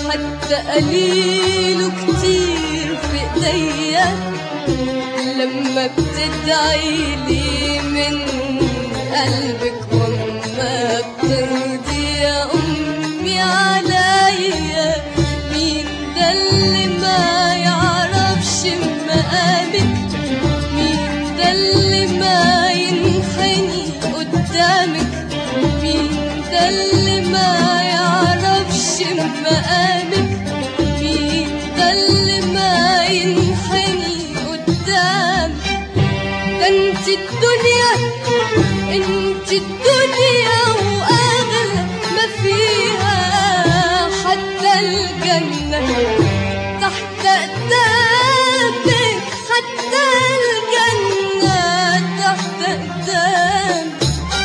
حتى قليل كتير في ايديا لما بتدعي لي من قلبك وما بترضي يا امي عليا مين ده اللي ما يعرفش مقامك مين ده اللي ما ينحني قدامك مين ده اللي ما يعرفش مقامك مين ده اللي ما ينحني قدامك ده انت الدنيا انت الدنيا واغلى ما فيها حتى الجنة تحت قدامك حتى الجنة تحت قدامك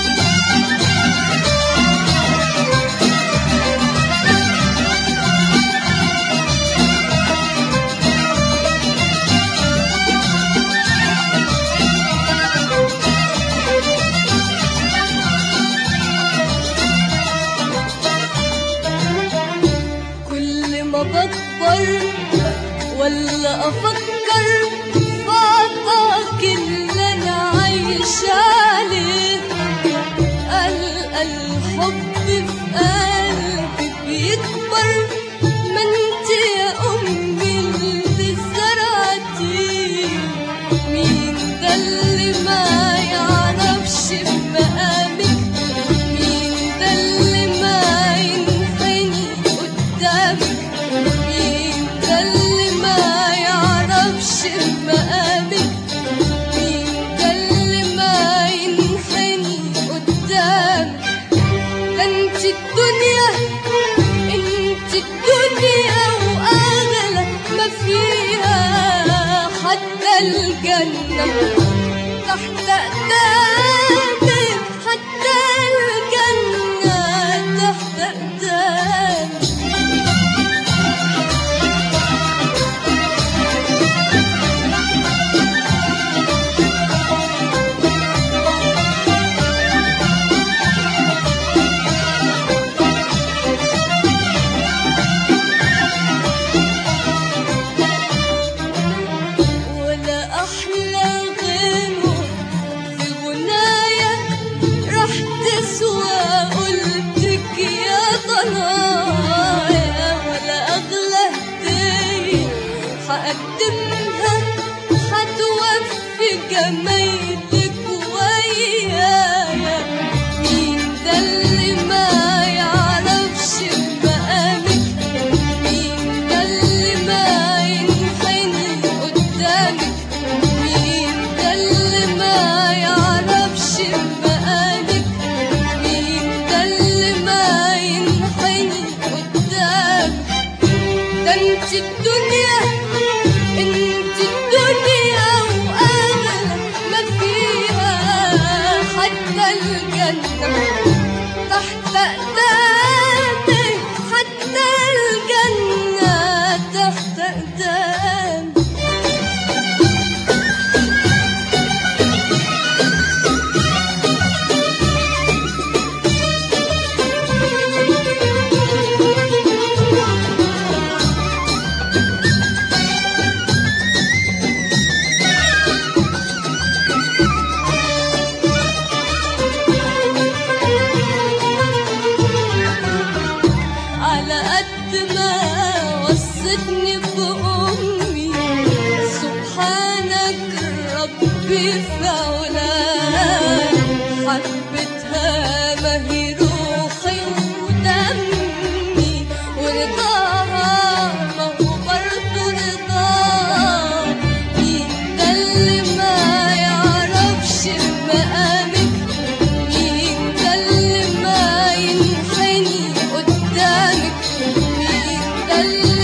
كل ما بكبر ولا افكر بعطاك اللي انا عايشة عليه ألقى الحب في قلبي بيكبر ما انت يا امي اللي زرعتيه مين ده اللي ما يعرفش بمقامك مين ده اللي ما ينحني قدامك مين ده اللي ما يعرفش بمقامك مين ده اللي ما ينحني قدامك ده انت الدنيا انت الدنيا واغلى ما فيها حتى الجنة تحت قدامك حتى الجنة تحت قدامك ولا أحلى غنوة في غناية راح تسوى قلتك يا ضنايا ولا أغلى هدية هقدمها هتوفي جمايلك ويايا مين ده اللي ما يعرفش مقامك مين ده اللي ما ينحني قدامك مين ده اللي ما يعرفش مقامك مين ده اللي ما ينحني قدامك ده انت الدنيا انت الدنيا واغلى ما فيها حتى الجنة تحت قدامك حتى الجنة تحت قدامك على قد ما وصتني بأمي سبحانك ربي في علاك حبتها ما هي روحي ودمي ورضاها ما هو برضه رضاها مين ده اللي ما يعرفش مقامك مين ده اللي ما ينحني قدامك مين ده اللي